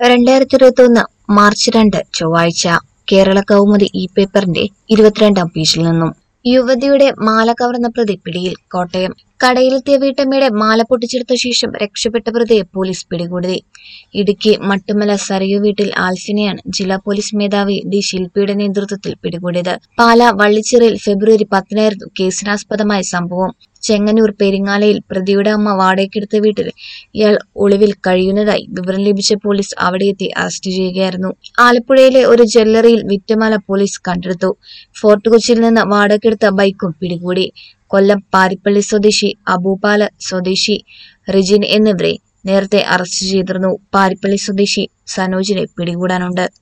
രണ്ടായിരത്തി ഇരുപത്തി ഒന്ന് മാർച്ച് രണ്ട് ചൊവ്വാഴ്ച കേരള കൗമുദി ഈ പേപ്പറിന്റെ ഇരുപത്തിരണ്ടാം പേജിൽ നിന്നും യുവതിയുടെ മാല കവർന്ന പ്രതി പിടിയിൽ കോട്ടയം കടയിലെത്തിയ വീട്ടമ്മയുടെ മാല പൊട്ടിച്ചെടുത്ത ശേഷം രക്ഷപ്പെട്ട പ്രതിയെ പോലീസ് പിടികൂടി ഇടുക്കി മട്ടുമല സരയു വീട്ടിൽ ആൽഫിനെയാണ് ജില്ലാ പോലീസ് മേധാവി ഡി ശില്പിയുടെ നേതൃത്വത്തിൽ പിടികൂടിയത് പാല വള്ളിച്ചിറയിൽ ഫെബ്രുവരി പത്തിനായിരുന്നു കേസിനാസ്പദമായ സംഭവം ചെങ്ങന്നൂർ പെരിങ്ങാലയിൽ പ്രതിയുടെ അമ്മ വാടകയ്ക്കെടുത്ത വീട്ടിൽ ഇയാൾ ഒളിവിൽ കഴിയുന്നതായി വിവരം ലഭിച്ച പോലീസ് അവിടെയെത്തി അറസ്റ്റ് ചെയ്യുകയായിരുന്നു ആലപ്പുഴയിലെ ഒരു ജ്വല്ലറിയിൽ വിറ്റമാല പോലീസ് കണ്ടെടുത്തു ഫോർട്ട് കൊച്ചിയിൽ നിന്ന് വാടകയ്ക്കെടുത്ത ബൈക്കും പിടികൂടി കൊല്ലം പാരിപ്പള്ളി സ്വദേശി അബൂപാല സ്വദേശി റിജിൻ എന്നിവരെ നേരത്തെ അറസ്റ്റ് ചെയ്തിരുന്നു പാരിപ്പള്ളി സ്വദേശി സനോജിനെ പിടികൂടാനുണ്ട്